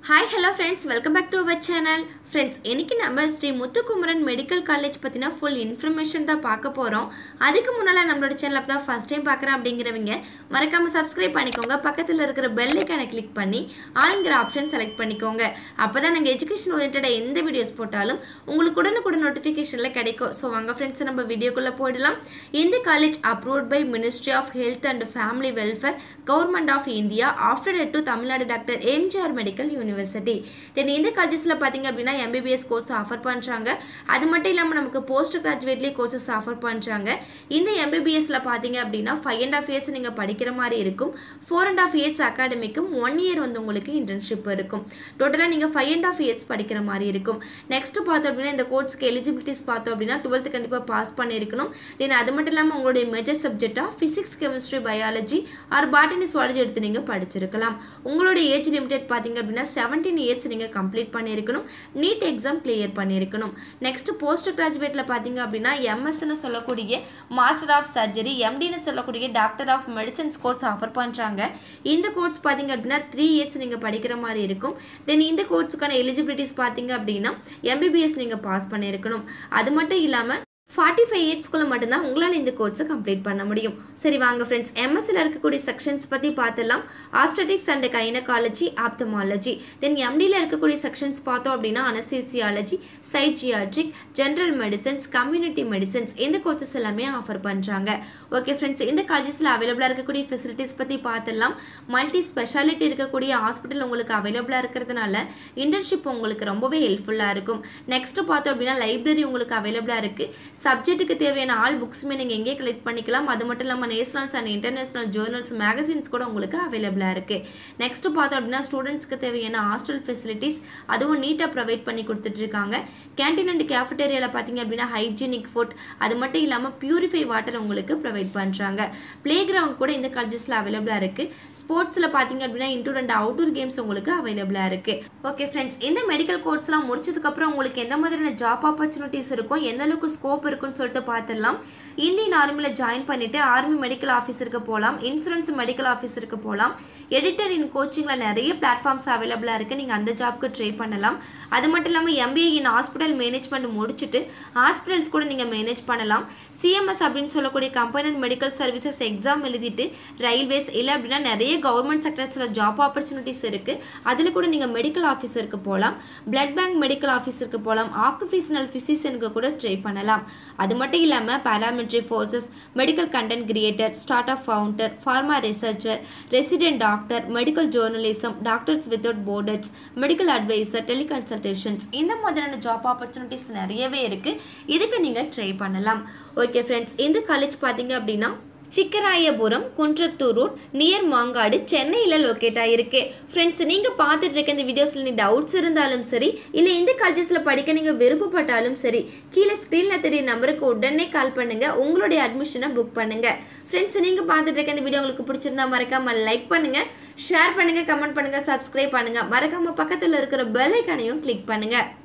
hi hello friends welcome back to our channel friends இன்னைக்கு நம்ம Shri Muthukumaran medical college பற்றின full information தான் பார்க்க போகிறோம் அதுக்கு முன்னால் நம்மளோட சேனல் தான் ஃபஸ்ட் டைம் பார்க்குறேன் அப்படிங்கிறவங்க மறக்காமல் சப்ஸ்கிரைப் பண்ணிக்கோங்க பக்கத்தில் இருக்கிற பெல் ஐக்கானை கிளிக் பண்ணி ஆளுங்கிற ஆப்ஷன் செலக்ட் பண்ணிக்கோங்க அப்போ தான் நாங்கள் எஜுகேஷன் ஓரியன்டாக எந்த வீடியோஸ் போட்டாலும் உங்களுக்கு உடனுக்குடன் நோட்டிஃபிகேஷனில் கிடைக்கும் ஸோ வாங்க ஃப்ரெண்ட்ஸ் நம்ம வீடியோக்குள்ளே போயிடலாம் இந்த college approved by ministry of health and family welfare government of India after to Tamil Nadu doctor MGR medical university then இந்த காலேஜஸில் பார்த்தீங்க அப்படின்னா எம்பிபிஎஸ் கோர்ஸ் ஆஃபர் பண்ணுறாங்க அது மட்டும் இல்லாமல் நமக்கு போஸ்ட் கிராஜுவேட்லேயே கோர்சஸ் ஆஃபர் பண்ணுறாங்க இந்த எம்பிபிஎஸ்ல பார்த்தீங்க அப்படின்னா ஃபைவ் அண்ட் ஆஃப் இயர்ஸ் நீங்கள் படிக்கிற மாதிரி இருக்கும் ஃபோர் அண்ட் ஆஃப் இயர்ஸ் அகாடமிக்கும் ஒன் இயர் வந்து உங்களுக்கு இன்டர்ன்ஷிப் இருக்கும் டோட்டலாக நீங்கள் ஃபைவ் அண்ட் ஆஃப் இயர்ஸ் படிக்கிற மாதிரி இருக்கும் நெக்ஸ்ட் பார்த்தோம் அப்படின்னா இந்த கோர்ஸ்க்கு எலிஜிபிலிட்டிஸ் பார்த்தோம் அப்படின்னா டுவெல்த்து கண்டிப்பாக பாஸ் பண்ணியிருக்கணும் தென் அது மட்டும் இல்லாமல் உங்களுடைய மேஜர் சப்ஜெக்டாக physics chemistry biology or botany zoology எடுத்து நீங்கள் படிச்சிருக்கலாம் உங்களுடைய ஏஜ் லிமிடெட் பார்த்தீங்க அப்படின்னா செவன்டீன் இயர்ஸ் நீங்கள் கம்ப்ளீட் பண்ணியிருக்கணும் நீட் எக்ஸாம் கிளியர் பண்ணியிருக்கணும் நெக்ஸ்ட் போஸ்ட் கிராஜுவேட்டில் பார்த்தீங்க அப்படின்னா எம்எஸ்ன்னு சொல்லக்கூடிய மாஸ்டர் ஆஃப் சர்ஜரி எம்டின்னு சொல்லக்கூடிய doctor of medicines course offer பண்ணுறாங்க இந்த கோர்ஸ் பார்த்தீங்க அப்படின்னா த்ரீ இயர்ஸ் நீங்கள் படிக்கிற மாதிரி இருக்கும் தென் இந்த கோர்ஸுக்கான எலிஜிபிலிட்டிஸ் பார்த்தீங்க அப்படின்னா எம்பிபிஎஸ் நீங்கள் பாஸ் பண்ணியிருக்கணும் அது மட்டும் இல்லாமல் ஃபார்ட்டி ஃபைவ் இயர்ஸ்க்குள்ளே மட்டும்தான் உங்களால் இந்த கோர்ஸை கம்ப்ளீட் பண்ண முடியும் சரி வாங்க ஃப்ரெண்ட்ஸ் எம்எஸ்சில் இருக்கக்கூடிய செக்ஷன்ஸ் பற்றி பார்த்துலாம் obstetrics and gynaecology ophthalmology then எம்டியில் இருக்கக்கூடிய செக்ஷன்ஸ் பார்த்தோம் அப்படின்னா anaesthesiology psychiatric general medicines community medicines இந்த கோர்சஸ் எல்லாமே ஆஃபர் பண்ணுறாங்க ஓகே ஃப்ரெண்ட்ஸ் இந்த காலேஜஸில் அவைலபிளாக இருக்கக்கூடிய ஃபெசிலிட்டிஸ் பற்றி பார்த்துலாம் மல்டி ஸ்பெஷாலிட்டி இருக்கக்கூடிய ஹாஸ்பிட்டல் உங்களுக்கு அவைலபிளாக இருக்கிறதுனால இன்டர்ன்ஷிப் உங்களுக்கு ரொம்பவே ஹெல்ப்ஃபுல்லாக இருக்கும் நெக்ஸ்ட்டு பார்த்தோம் அப்படின்னா லைப்ரரி உங்களுக்கு அவைலபிளாக இருக்குது சப்ஜெக்ட்டுக்கு தேவையான ஆல் புக்ஸுமே நீங்கள் எங்கேயே கலெக்ட் பண்ணிக்கலாம் அது மட்டும் இல்லாமல் nationals and international journals magazines கூட உங்களுக்கு அவைலபிளாக இருக்குது நெக்ஸ்ட் பார்த்தோம் அப்படின்னா ஸ்டூடெண்ட்ஸ்க்கு தேவையான ஹாஸ்டல் ஃபெசிலிட்டிஸ் அதுவும் நீட்டாக ப்ரொவைட் பண்ணி கொடுத்துட்ருக்காங்க கேன்டீன் அண்ட் கேஃபட்டேரியாவில் பார்த்தீங்க அப்படின்னா ஹைஜீனிக் ஃபுட் அது மட்டும் இல்லாமல் பியூரிஃபை வாட்டர் உங்களுக்கு ப்ரொவைட் பண்ணுறாங்க ப்ளே கிரவுண்ட் கூட இந்த காலேஜஸில் அவைலபிளாக இருக்குது ஸ்போர்ட்ஸில் பார்த்தீங்க அப்படின்னா இன்டூர் அண்ட் அவுட்டோர் கேம்ஸ் உங்களுக்கு அவைலபிளாக இருக்குது ஓகே ஃப்ரெண்ட்ஸ் இந்த மெடிக்கல் கோர்ஸ்லாம் முடிச்சதுக்கப்புறம் உங்களுக்கு எந்த மாதிரியான ஜாப் ஆப்பர்ச்சுனிட்டிஸ் இருக்கும் எந்த அளவுக்கு ஸ்கோப் இருக்குன்னு சொல்லிட்டு பார்த்துடலாம் இந்தியன் ஆர்மியில் ஜாயின் பண்ணிவிட்டு ஆர்மி மெடிக்கல் ஆஃபீஸருக்கு போகலாம் இன்சூரன்ஸ் மெடிக்கல் ஆஃபீஸருக்கு போகலாம் எடிட்டர் இன் கோச்சிங்கில் நிறைய பிளாட்ஃபார்ம்ஸ் அவைலபிளாக இருக்குது நீங்கள் அந்த ஜாப்க்கு ட்ரை பண்ணலாம் அது மட்டும் இல்லாமல் எம்பிஏ இன் ஹாஸ்பிட்டல் மேனேஜ்மெண்ட் முடிச்சுட்டு ஹாஸ்பிட்டல்ஸ் கூட நீங்கள் மேனேஜ் பண்ணலாம் சிஎம்எஸ் அப்படின்னு சொல்லக்கூடிய கம்பைனட் மெடிக்கல் சர்வீசஸ் எக்ஸாம் எழுதிட்டு ரயில்வேஸ் இல்லை அப்படின்னா நிறைய கவர்மெண்ட் செக்டர்ஸில் ஜாப் ஆப்பர்ச்சுனிட்டிஸ் இருக்குது அதில் கூட நீங்கள் மெடிக்கல் ஆஃபீஸருக்கு போகலாம் பிளட் பேங்க் மெடிக்கல் ஆஃபீஸருக்கு போகலாம் ஆக்குபேஷனல் ஃபிசிஷியனுக்கு கூட ட்ரை பண்ணலாம் அது மட்டும் இல்லாமல் paramilitary forces medical content creator start up founder pharma researcher resident doctor medical journalism doctors without borders medical advisor teleconsultations இந்த மாதிரியான ஜாப் ஆப்பர்ச்சுனிட்டிஸ் நிறையவே இருக்குது இதுக்கு நீங்கள் ட்ரை பண்ணலாம் ஓகே ஃப்ரெண்ட்ஸ் இந்த காலேஜ் பார்த்தீங்க அப்படின்னா சிக்கராயபுரம் குன்றத்தூர் ரோட் நியர் மாங்காடு சென்னையில் லொக்கேட் ஆகிருக்கு ஃப்ரெண்ட்ஸ் நீங்கள் பார்த்துட்டு இருக்க இந்த வீடியோஸில் நீ டவுட்ஸ் இருந்தாலும் சரி இல்லை இந்த காலேஜஸில் படிக்க நீங்கள் விருப்பப்பட்டாலும் சரி கீழே ஸ்க்ரீனில் தெரிய நம்பருக்கு உடனே கால் பண்ணுங்கள் உங்களுடைய அட்மிஷனை புக் பண்ணுங்கள் ஃப்ரெண்ட்ஸ் நீங்கள் பார்த்துட்டு இருக்க இந்த வீடியோ உங்களுக்கு பிடிச்சிருந்தா மறக்காமல் லைக் பண்ணுங்கள் ஷேர் பண்ணுங்கள் கமெண்ட் பண்ணுங்கள் சப்ஸ்கிரைப் பண்ணுங்கள் மறக்காமல் பக்கத்தில் இருக்கிற பெல் ஐக்கானையும் கிளிக் பண்ணுங்கள்